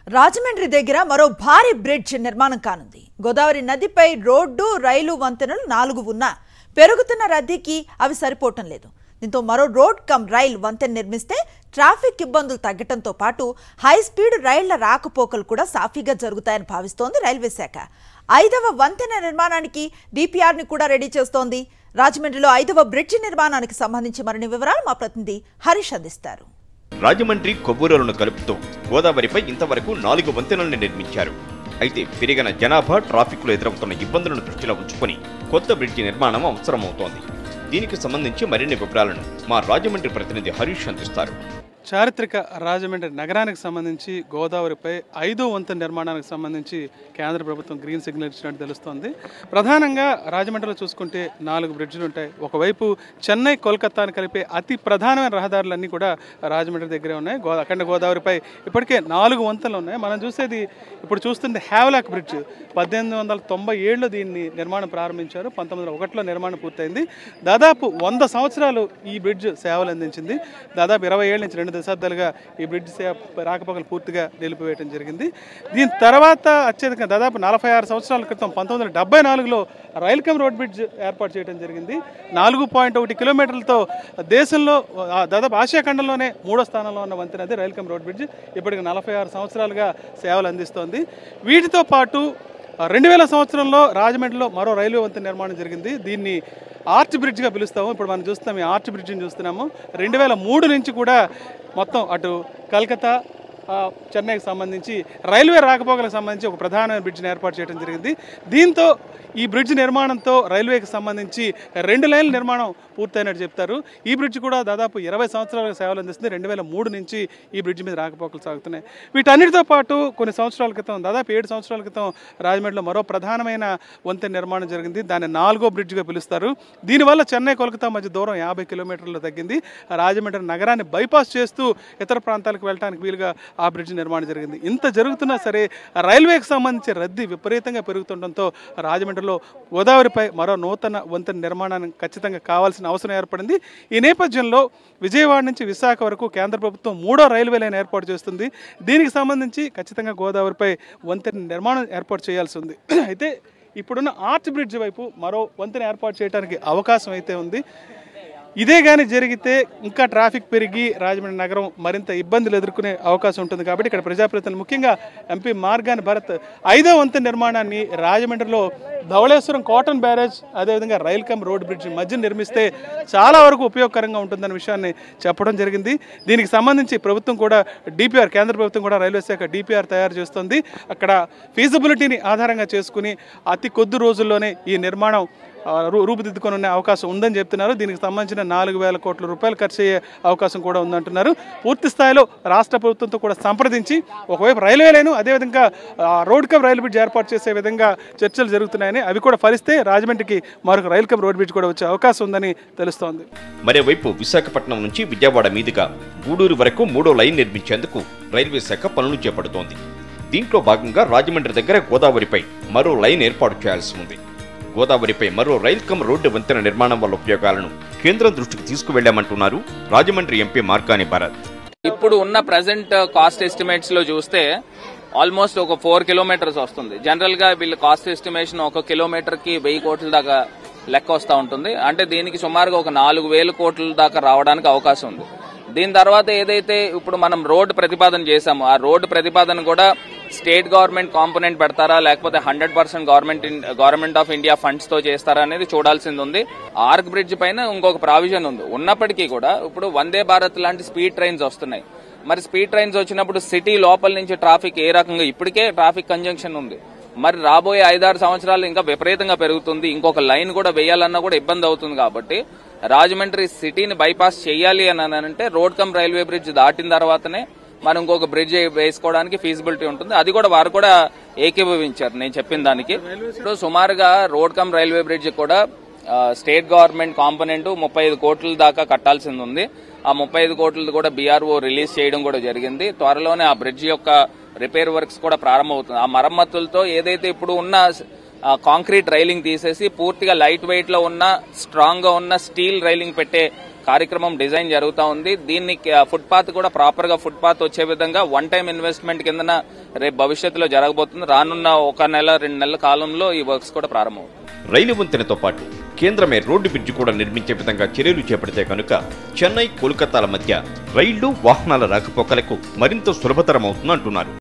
రాజమండ్రి దగ్గర మరో భారీ బ్రిడ్జ్ నిర్మాణం కానుంది గోదావరి నదిపై రోడ్డు రైలు వంతెనలు నాలుగు ఉన్నా పెరుగుతున్న రద్దీకి అవి సరిపోవటం లేదు దీంతో మరో రోడ్ కమ్ రైల్ వంతెన నిర్మిస్తే ట్రాఫిక్ ఇబ్బందులు తగ్గటంతో పాటు హై స్పీడ్ రైళ్ల రాకపోకలు కూడా సాఫీగా జరుగుతాయని భావిస్తోంది రైల్వే శాఖ ఐదవ వంతెన నిర్మాణానికి డిపిఆర్ ని కూడా రెడీ చేస్తోంది రాజమండ్రిలో ఐదవ బ్రిడ్జి నిర్మాణానికి సంబంధించి మరిన్ని వివరాలు మా ప్రతినిధి హరీష్ అందిస్తారు రాజమండ్రి కొవ్వూరులను కలుపుతూ గోదావరిపై ఇంతవరకు నాలుగు వంతెనల్ని నిర్మించారు అయితే పెరిగిన జనాభా ట్రాఫిక్లో ఎదురవుతున్న ఇబ్బందులను దృష్టిలో ఉంచుకొని కొత్త బ్రిడ్జి నిర్మాణం అవసరమవుతోంది దీనికి సంబంధించి మరిన్ని వివరాలను మా రాజమండ్రి ప్రతినిధి హరీష్ అందిస్తారు చారిత్రక రాజమండ్రి నగరానికి సంబంధించి గోదావరిపై ఐదో వంతెన నిర్మాణానికి సంబంధించి కేంద్ర ప్రభుత్వం గ్రీన్ సిగ్నల్ ఇచ్చినట్టు తెలుస్తోంది ప్రధానంగా రాజమండ్రిలో చూసుకుంటే నాలుగు బ్రిడ్జిలు ఉంటాయి ఒకవైపు చెన్నై కోల్కతాను కలిపే అతి ప్రధానమైన రహదారులన్నీ కూడా రాజమండ్రి దగ్గరే ఉన్నాయి గో అఖండ గోదావరిపై ఇప్పటికే నాలుగు వంతెనలు ఉన్నాయి మనం చూసేది ఇప్పుడు చూస్తుంది హ్యావ్లాక్ బ్రిడ్జ్ పద్దెనిమిది వందల తొంభై ఏడులో దీన్ని నిర్మాణం ప్రారంభించారు పంతొమ్మిది వందల ఒకటిలో నిర్మాణం పూర్తయింది దాదాపు వంద సంవత్సరాలు ఈ బ్రిడ్జ్ సేవలు అందించింది దాదాపు ఇరవై ఏళ్ళ నుంచి రెండు దశాబ్దాలుగా ఈ బ్రిడ్జ్ సేవ రాకపోకలు పూర్తిగా నిలిపివేయడం జరిగింది దీని తర్వాత అత్యధిక దాదాపు నలభై ఆరు సంవత్సరాల క్రితం పంతొమ్మిది వందల డెబ్బై నాలుగులో రైల్కమ్ రోడ్ బ్రిడ్జ్ ఏర్పాటు చేయడం జరిగింది నాలుగు పాయింట్ ఒకటి కిలోమీటర్లతో దేశంలో ఆ, దాదాపు ఆసియా ఖండంలోనే మూడో స్థానంలో ఉన్న వంతెన అది రైల్కమ్ రోడ్ బ్రిడ్జ్ ఇప్పటికి నలభై ఆరు సంవత్సరాలుగా సేవలు అందిస్తోంది వీటితో పాటు రెండు వేల సంవత్సరంలో రాజమండ్రిలో మరో రైల్వే వంతెన నిర్మాణం జరిగింది దీన్ని ఆర్చ్ బ్రిడ్జ్గా పిలుస్తాము ఇప్పుడు మనం చూస్తున్నాం ఈ ఆర్చ్ బ్రిడ్జ్ని చూస్తున్నాము రెండు వేల మూడు నుంచి కూడా మొత్తం అటు కలకత్తా ఆ, చెన్నైకి సంబంధించి రైల్వే రాకపోకలకు సంబంధించి ఒక ప్రధాన బ్రిడ్జ్ని ఏర్పాటు చేయడం జరిగింది దీంతో ఈ బ్రిడ్జ్ నిర్మాణంతో రైల్వేకి సంబంధించి రెండు లైన్ల నిర్మాణం పూర్తయినట్టు చెప్తారు ఈ బ్రిడ్జ్ కూడా దాదాపు ఇరవై సంవత్సరాలుగా సేవలు అందిస్తుంది రెండు వేల మూడు నుంచి ఈ బ్రిడ్జ్ మీద రాకపోకలు సాగుతున్నాయి వీటన్నిటితో పాటు కొన్ని సంవత్సరాల క్రితం దాదాపు ఏడు సంవత్సరాల క్రితం రాజమండ్రిలో మరో ప్రధానమైన వంతెన నిర్మాణం జరిగింది దాన్ని నాలుగో బ్రిడ్జ్గా పిలుస్తారు దీనివల్ల చెన్నై కోల్కతా మధ్య దూరం యాభై కిలోమీటర్లు తగ్గింది రాజమండ్రి నగరాన్ని బైపాస్ చేస్తూ ఇతర ప్రాంతాలకు వెళ్ళడానికి వీలుగా ఆ బ్రిడ్జ్ నిర్మాణం జరిగింది ఇంత జరుగుతున్నా సరే రైల్వేకి సంబంధించి రద్దీ విపరీతంగా పెరుగుతుండటంతో రాజమండ్రిలో గోదావరిపై మరో నూతన వంతెన నిర్మాణానికి ఖచ్చితంగా కావాల్సిన అవసరం ఏర్పడింది ఈ నేపథ్యంలో విజయవాడ నుంచి విశాఖ వరకు కేంద్ర ప్రభుత్వం మూడో రైల్వే లైన్ ఏర్పాటు చేస్తుంది దీనికి సంబంధించి ఖచ్చితంగా గోదావరిపై వంతెన నిర్మాణం ఏర్పాటు చేయాల్సి ఉంది అయితే ఇప్పుడున్న ఆర్చ్ బ్రిడ్జ్ వైపు మరో వంతెన ఏర్పాటు చేయడానికి అవకాశం అయితే ఉంది ఇదే కానీ జరిగితే ఇంకా ట్రాఫిక్ పెరిగి రాజమండ్రి నగరం మరింత ఇబ్బందులు ఎదుర్కొనే అవకాశం ఉంటుంది కాబట్టి ఇక్కడ ప్రజాప్రతినిధులు ముఖ్యంగా ఎంపీ మార్గాని భరత్ ఐదో వంతెన నిర్మాణాన్ని రాజమండ్రిలో ధవళేశ్వరం కాటన్ బ్యారేజ్ అదేవిధంగా రైల్ కమ్ రోడ్ బ్రిడ్జ్ మధ్య నిర్మిస్తే చాలా వరకు ఉపయోగకరంగా ఉంటుందన్న విషయాన్ని చెప్పడం జరిగింది దీనికి సంబంధించి ప్రభుత్వం కూడా డిపిఆర్ కేంద్ర ప్రభుత్వం కూడా రైల్వే శాఖ డిపిఆర్ తయారు చేస్తుంది అక్కడ ఫీజిబిలిటీని ఆధారంగా చేసుకుని అతి కొద్ది రోజుల్లోనే ఈ నిర్మాణం ఆ, రూ- రూపుదిద్దుకొని ఉన్న అవకాశం ఉందని చెప్తున్నారు దీనికి సంబంధించిన నాలుగు వేల కోట్ల రూపాయలు ఖర్చు అయ్యే అవకాశం కూడా ఉందంటున్నారు పూర్తి స్థాయిలో రాష్ట్ర ప్రభుత్వంతో కూడా సంప్రదించి ఒకవైపు రైల్వే లైను అదేవిధంగా ఆ, రోడ్ కమ్ రైలు బ్రిడ్జ్ ఏర్పాటు చేసే విధంగా చర్చలు జరుగుతున్నాయని అవి కూడా ఫలిస్తే రాజమండ్రికి మరొక రైల్ కమ్ రోడ్ బ్రిడ్జ్ కూడా వచ్చే అవకాశం ఉందని తెలుస్తోంది మరోవైపు విశాఖపట్నం నుంచి విజయవాడ మీదుగా గూడూరు వరకు మూడో లైన్ నిర్మించేందుకు రైల్వే శాఖ పనులు చేపడుతోంది దీంట్లో భాగంగా రాజమండ్రి దగ్గర గోదావరిపై మరో లైన్ ఏర్పాటు చేయాల్సి ఉంది గోదావరిపై మరో రైల్ కమ్ రోడ్డు వంతెన నిర్మాణం వల్ల ఉపయోగాలను కేంద్రం దృష్టికి తీసుకువెళ్లామంటున్నారు రాజమండ్రి ఎంపీ మార్కాని భరత్ ఇప్పుడు ఉన్న ప్రజెంట్ కాస్ట్ ఎస్టిమేట్స్ లో చూస్తే ఆల్మోస్ట్ ఒక ఫోర్ కిలోమీటర్స్ వస్తుంది జనరల్ గా వీళ్ళ కాస్ట్ ఎస్టిమేషన్ ఒక కిలోమీటర్ కి వెయ్యి కోట్ల దాకా లెక్క వస్తూ ఉంటుంది అంటే దీనికి సుమారుగా ఒక నాలుగు వేల కోట్ల దాకా రావడానికి అవకాశం ఉంది దీని తర్వాత ఏదైతే ఇప్పుడు మనం రోడ్ ప్రతిపాదన చేశామో ఆ రోడ్ ప్రతిపాదన కూడా స్టేట్ గవర్నమెంట్ కాంపోనెంట్ పెడతారా లేకపోతే hundred percent government government of India funds తో చేస్తారా అనేది చూడాల్సింది ఉంది ఆర్క్ బ్రిడ్జ్ పైన ఇంకొక ప్రావిజన్ ఉంది ఉన్నప్పటికీ కూడా ఇప్పుడు వందే భారత్ లాంటి స్పీడ్ ట్రైన్స్ వస్తున్నాయి మరి స్పీడ్ ట్రైన్స్ వచ్చినప్పుడు సిటీ లోపల నుంచి ట్రాఫిక్ ఏ రకంగా ఇప్పటికే ట్రాఫిక్ కంజంక్షన్ ఉంది మరి రాబోయే ఐదారు సంవత్సరాలు ఇంకా విపరీతంగా పెరుగుతుంది ఇంకొక లైన్ కూడా వేయాలన్నా కూడా ఇబ్బంది అవుతుంది కాబట్టి రాజమండ్రి సిటీని బైపాస్ చేయాలి అని అంటే రోడ్ కమ్ రైల్వే బ్రిడ్జ్ దాటిన తర్వాతనే మనం ఇంకొక బ్రిడ్జ్ వేసుకోవడానికి ఫీజిబిలిటీ ఉంటుంది అది కూడా వారు కూడా ఏకీభవించారు నేను చెప్పిన దానికి ఇప్పుడు సుమారుగా రోడ్ కమ్ రైల్వే బ్రిడ్జ్ కూడా ఆ, స్టేట్ గవర్నమెంట్ కాంపోనెంట్ ముప్పై ఐదు కోట్ల దాకా కట్టాల్సింది ఉంది ఆ ముప్పై ఐదు కోట్లది కూడా బీఆర్ఓ రిలీజ్ చేయడం కూడా జరిగింది త్వరలోనే ఆ బ్రిడ్జ్ యొక్క రిపేర్ వర్క్స్ కూడా ప్రారంభమవుతుంది ఆ మరమ్మతులతో ఏదైతే ఇప్పుడు ఉన్న ఆ, కాంక్రీట్ రైలింగ్ తీసేసి పూర్తిగా లైట్ వెయిట్ లో ఉన్న స్ట్రాంగ్ గా ఉన్న స్టీల్ రైలింగ్ పెట్టే కార్యక్రమం డిజైన్ జరుగుతా ఉంది దీన్ని ఫుట్పాత్ కూడా ప్రాపర్ గా ఫుట్పాత్ వచ్చే విధంగా వన్ టైం ఇన్వెస్ట్మెంట్ కిందన రేపు భవిష్యత్తులో జరగబోతుంది రానున్న ఒక నెల రెండు నెలల కాలంలో ఈ వర్క్స్ కూడా ప్రారంభం రైలు వంతెనతో పాటు కేంద్రమే రోడ్డు బ్రిడ్జి కూడా నిర్మించే విధంగా చర్యలు చేపడితే కనుక చెన్నై కోల్కతాల మధ్య రైళ్లు వాహనాల రాకపోకలకు మరింత సులభతరం అవుతుందంటున్నారు